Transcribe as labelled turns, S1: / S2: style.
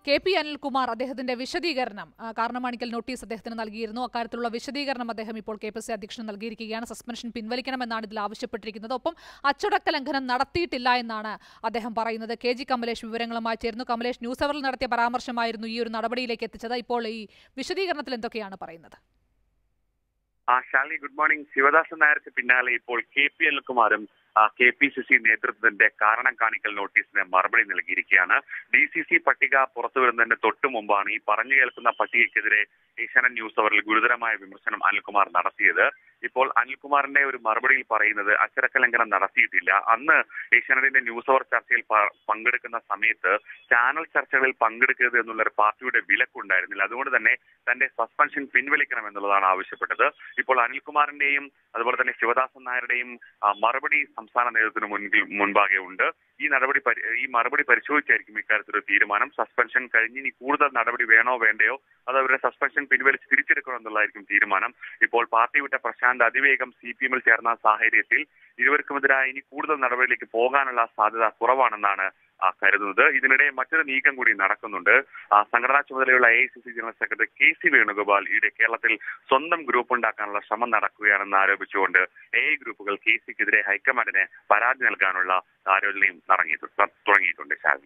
S1: K P Anilkumar അദ്ദേഹത്തിന്റെ വിശദീകരണം ആ, കാരണമാണിക്കൽ നോട്ടീസ് അദ്ദേഹത്തിന് നൽകിയിരുന്നു അക്കാര്യത്തിലുള്ള വിശദീകരണം അദ്ദേഹം ഇപ്പോൾ കെ പി സി അധ്യക്ഷന് നൽകിയിരിക്കുകയാണ് സസ്പെൻഷൻ പിൻവലിക്കണമെന്നാണ് ഇതിൽ ആവശ്യപ്പെട്ടിരിക്കുന്നത് ഒപ്പം അച്ചടക്ക ലംഘനം നടത്തിയിട്ടില്ല എന്നാണ് അദ്ദേഹം പറയുന്നത് കെ ജി കമലേഷ് വിവരങ്ങളുമായി ചേർന്നു കമലേഷ് ന്യൂസ് അവറിൽ നടത്തിയ പരാമർശമായിരുന്നു ഈ ഒരു നടപടിയിലേക്ക് എത്തിച്ചത് ഇപ്പോൾ ഈ വിശദീകരണത്തിൽ എന്തൊക്കെയാണ് പറയുന്നത്
S2: ആ ശാലിനി ഗുഡ് മോർണിംഗ് ശിവദാസൻ നായർക്ക് പിന്നാലെ ഇപ്പോൾ കെ പി എൽകുമാരും കെ പി സി സി നേതൃത്വത്തിന്റെ കാരണം കാണിക്കൽ നോട്ടീസിന് മറുപടി നൽകിയിരിക്കുകയാണ് ഡി സി സി പട്ടിക പുറത്തു വരുന്നതിന് തൊട്ടു മുമ്പാണ് ഈ പറഞ്ഞു കേൾക്കുന്ന പട്ടികയ്ക്കെതിരെ ഏഷ്യാനെറ്റ് ന്യൂസ് അവറിൽ ഗുരുതരമായ വിമർശനം അനിൽകുമാർ നടത്തിയത് ഇപ്പോൾ അനിൽകുമാറിന്റെ ഒരു മറുപടിയിൽ പറയുന്നത് അച്ചടക്ക ലംഘനം നടത്തിയിട്ടില്ല അന്ന് ഏഷ്യാനെറ്റിന്റെ ന്യൂസ് അവർ ചർച്ചയിൽ പ- പങ്കെടുക്കുന്ന സമയത്ത് ചാനൽ ചർച്ചകളിൽ പങ്കെടുക്കരുത് എന്നുള്ള ഒരു പാർട്ടിയുടെ വിലക്കുണ്ടായിരുന്നില്ല അതുകൊണ്ട് തന്നെ തന്റെ സസ്പെൻഷൻ പിൻവലിക്കണം എന്നുള്ളതാണ് ആവശ്യപ്പെട്ടത് ഇപ്പോൾ അനിൽകുമാറിന്റെയും അതുപോലെ തന്നെ ശിവദാസൻ നായരുടെയും ആ, മറുപടി സംസ്ഥാന നേതൃത്വത്തിന് മുൻപിൽ മുൻപാകെ ഉണ്ട് ഈ നടപടി പരി- ഈ മറുപടി പരിശോധിച്ചായിരിക്കും ഇക്കാര്യത്തിൽ ഒരു തീരുമാനം സസ്പെൻഷൻ കഴിഞ്ഞ് ഇനി കൂടുതൽ നടപടി വേണോ വേണ്ടയോ അത് അവരുടെ സസ്പെൻഷൻ പിൻവലിച്ച് തിരിച്ചെടുക്കണോ എന്നുള്ളതായിരിക്കും തീരുമാനം ഇപ്പോൾ പാർട്ടി വിട്ട പ്രശാന്ത് അതിവേഗം സി പി എമ്മിൽ ചേർന്ന സാഹചര്യത്തിൽ ഇരുവർക്കുമെതിരായ ഇനി കൂടുതൽ നടപടിയിലേക്ക് പോകാനുള്ള സാധ്യത കുറവാണെന്നാണ് ആ, കരുതുന്നത് ഇതിനിടെ മറ്റൊരു നീക്കം കൂടി നടക്കുന്നുണ്ട് ആ, സംഘടനാ ചുമതലയുള്ള A general secretary K C Venugopal ഈയിടെ കേരളത്തിൽ സ്വന്തം ഗ്രൂപ്പ് ഉണ്ടാക്കാനുള്ള ശ്രമം നടക്കുകയാണെന്ന് ആരോപിച്ചുകൊണ്ട് എ ഐ ഗ്രൂപ്പുകൾ കെ സിക്കെതിരെ ഹൈക്കമാൻഡിന് പരാതി നൽകാനുള്ള ആലോചനയും നടങ്ങിയിട്ടുണ്ട് തുടങ്ങിയിട്ടുണ്ട് ശാലിനി